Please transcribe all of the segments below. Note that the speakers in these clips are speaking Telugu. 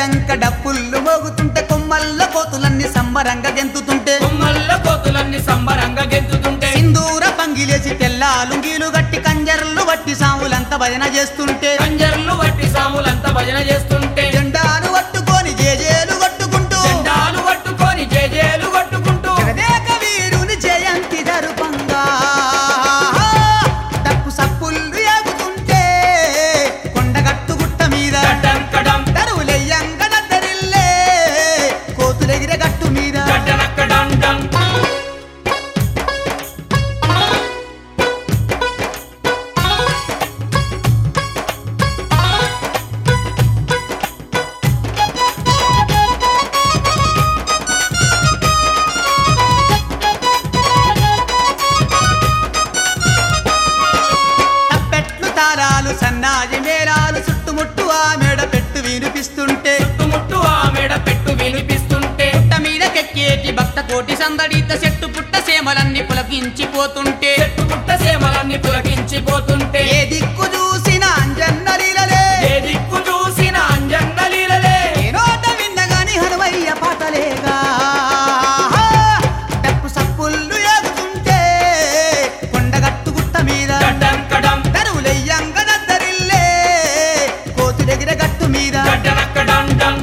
డడ్డంక డప్పుళ్ళు మోగుతుంటే కొమ్మల్ల కోతులన్నీ సంబరంగా గెంతుతుంటే కొమ్మల్ల కోతులన్నీ సంబరంగా గెంతుతుంటే సింధూర పంగిలేసి తెల్ల లుంగీలు గట్టి కంజర్లు వట్టి సాములంతా భజన చేస్తుంటే కంజర్లు వట్టి సాములంతా భజన చేస్తుంటే జెండాను పట్టుకొని జేజేలు కొట్టుకుంటూ జెండాలు పట్టుకొని జేజేలు కొట్టుకుంటూ జగదేక వీరుని జయంతి జరుపంగా డప్పు సప్పుళ్ళు ఎగుతుంటే కొండగట్టు గుట్ట మీద గడ్డంకడం దరువులెయ్యంగ దద్దరిల్లే కోతులెగిరే గట్టు మీద గడ్డనక్కడండం తప్పెట్లు తారాలు సన్నాజి మేళాలు చుట్టుముట్టు ఆ మేడ పెట్టు వినిపిస్తుంటే చుట్టుముట్టు ఆ మెడ పెట్టు వినిపిస్తుంటే పుట్ట మీద కెక్కేటి భక్త కోటి సందడిత చెట్టు పుట్ట సేమలన్నీ పులకించిపోతుంటే చెట్టు పుట్ట సేమలన్నీ పులకించిపోతుంటే ఏ దిక్కు చూసిన అంజన్నలీలలే ఏ దిక్కు చూసిన అంజన్న లీలలే ఏ నోట విన్నగాని హనుమయ్య పాటలేగా డప్పు సప్పుళ్ళు ఎగుతుంటే కొండగట్టు గుట్ట మీద గడ్డంకడం దరువులెయ్యంగ దద్దరిల్లే కోతులెగిరే గట్టు మీద గడ్డనక్కడండం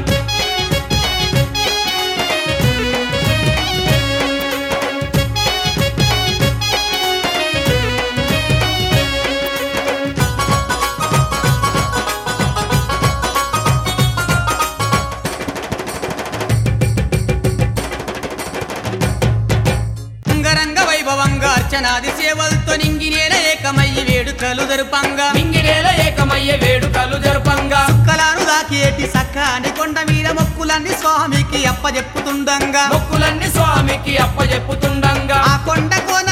అంగరంగ వైభవంగా అర్చనాది సేవలతో నింగినేల ఏకమయ్యి వేడుకలు జరుపంగా మింగినేల ఏకమయ్యే వేడుకలు జరుపంగా కలాను దాకేటి సక్కాని కొండ మీద మొక్కులన్నీ స్వామికి అప్పజెప్పుతుండంగా మొక్కులన్నీ స్వామికి అప్పజెప్పుతుండంగా ఆ కొండ కోన